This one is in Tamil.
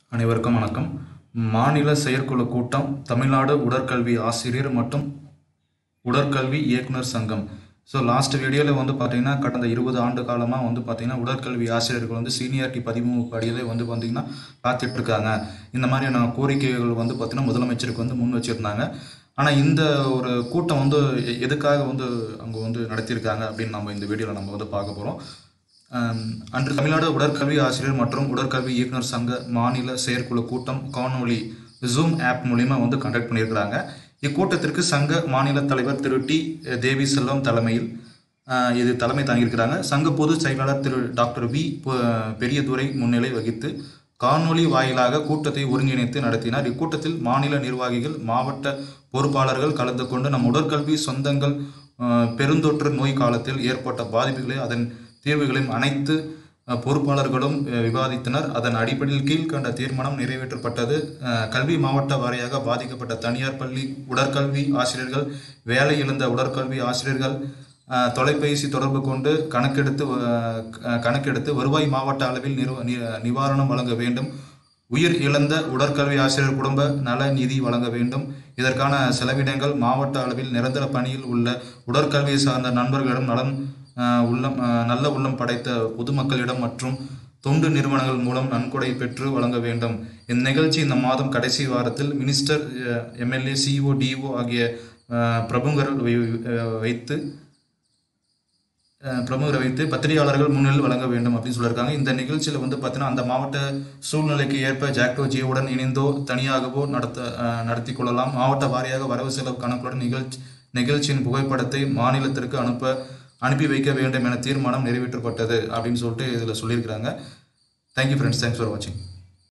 அனைவருக்கும் வணக்கம் மாநில செயற்குழு கூட்டம் தமிழ்நாடு உடற்கல்வி ஆசிரியர் மற்றும் உடற்கல்வி இயக்குனர் சங்கம் ஸோ லாஸ்ட் வீடியோவில் வந்து பார்த்தீங்கன்னா கடந்த இருபது ஆண்டு காலமாக வந்து பார்த்தீங்கன்னா உடற்கல்வி ஆசிரியர்கள் வந்து சீனியாரிட்டி பதிமூணு படியிலே வந்து பார்த்தீங்கன்னா பார்த்துட்டு இருக்காங்க இந்த மாதிரியான கோரிக்கைகள் வந்து பார்த்தீங்கன்னா முதலமைச்சருக்கு வந்து முன் வச்சுருந்தாங்க ஆனால் இந்த ஒரு கூட்டம் வந்து எ- எதுக்காக வந்து அவங்க வந்து நடத்தியிருக்காங்க அப்படின்னு நம்ம இந்த வீடியோவில் நம்ம வந்து பார்க்க போகிறோம் ஆம், அன்று தமிழ்நாடு உடற்கல்வி ஆசிரியர் மற்றும் உடற்கல்வி இயக்குனர் சங்க மாநில செயற்குழு கூட்டம் காணொளி ஜூம் ஆப் மூலிமா வந்து கண்டக்ட் பண்ணியிருக்கிறாங்க இக்கூட்டத்திற்கு சங்க மாநில தலைவர் திரு டி தேவி செல்வம் தலைமையில் ஆஹ், இது தலைமை தாங்கியிருக்கிறாங்க சங்க பொதுச் செயலாளர் திரு டாக்டர் வி பொ- பெரியதுரை முன்னிலை வகித்து காணொளி வாயிலாக கூட்டத்தை ஒருங்கிணைத்து நடத்தினார் இக்கூட்டத்தில் மாநில நிர்வாகிகள் மாவட்ட பொறுப்பாளர்கள் கலந்து கொண்டு நம் உடற்கல்வி சொந்தங்கள் ஆஹ், பெருந்தொற்று நோய் காலத்தில் ஏற்பட்ட பாதிப்புகளை அதன் தீர்வுகளையும் அனைத்து அஹ், பொறுப்பாளர்களும் அஹ், விவாதித்தனர் அதன் அடிப்படையில் கீழ்கண்ட தீர்மானம் நிறைவேற்றப்பட்டது அஹ், கல்வி மாவட்ட வாரியாக பாதிக்கப்பட்ட தனியார் பள்ளி உடற்கல்வி ஆசிரியர்கள் வேலை இழந்த உடற்கல்வி ஆசிரியர்கள் அஹ், தொலைபேசி தொடர்பு கொண்டு கணக்கெடுத்து அஹ், க- கணக்கெடுத்து வருவாய் மாவட்ட அளவில் நிறு- நி- நிவாரணம் வழங்க வேண்டும் உயிர் இழந்த உடற்கல்வி ஆசிரியர் குடும்ப நல நிதி வழங்க வேண்டும் இதற்கான செலவினங்கள் மாவட்ட அளவில் நிரந்தர பணியில் உள்ள உடற்கல்வி சார்ந்த நண்பர்களிடம் நலம் ஆஹ், உள்ளம் ஆஹ், நல்ல உள்ளம் படைத்த பொதுமக்களிடம் மற்றும் தொண்டு நிறுவனங்கள் மூலம் நன்கொடை பெற்று வழங்க வேண்டும் இந்நிகழ்ச்சி இந்த மாதம் கடைசி வாரத்தில் மினிஸ்டர் எம்எல்ஏ சிஓ டிஓ ஆகிய ஆஹ், பிரமுகர்கள் வை- ஆஹ், வைத்து அஹ் பிரமுகரை வைத்து பத்திரிகையாளர்கள் முன்னிலையில் வழங்க வேண்டும் அப்படின்னு சொல்லியிருக்காங்க இந்த நிகழ்ச்சியில் வந்து பார்த்தீங்கன்னா அந்த மாவட்ட சூழ்நிலைக்கு ஏற்ப ஜாக்டோ ஜியோவுடன் இணைந்தோ தனியாகவோ நடத்த அஹ் நடத்தி கொள்ளலாம் மாவட்ட வாரியாக வரவு செலவு கணக்குடன் நிகழ்ச்சி நிகழ்ச்சியின் புகைப்படத்தை மாநிலத்திற்கு அனுப்ப அனுப்பி வைக்க வேண்டும் என தீர்மானம் நிறைவேற்றப்பட்டது அப்படின்னு சொல்லிட்டு இதில் சொல்லியிருக்கிறாங்க தேங்க்யூ ஃப்ரெண்ட்ஸ் தேங்க்ஸ் ஃபார் வாட்சிங்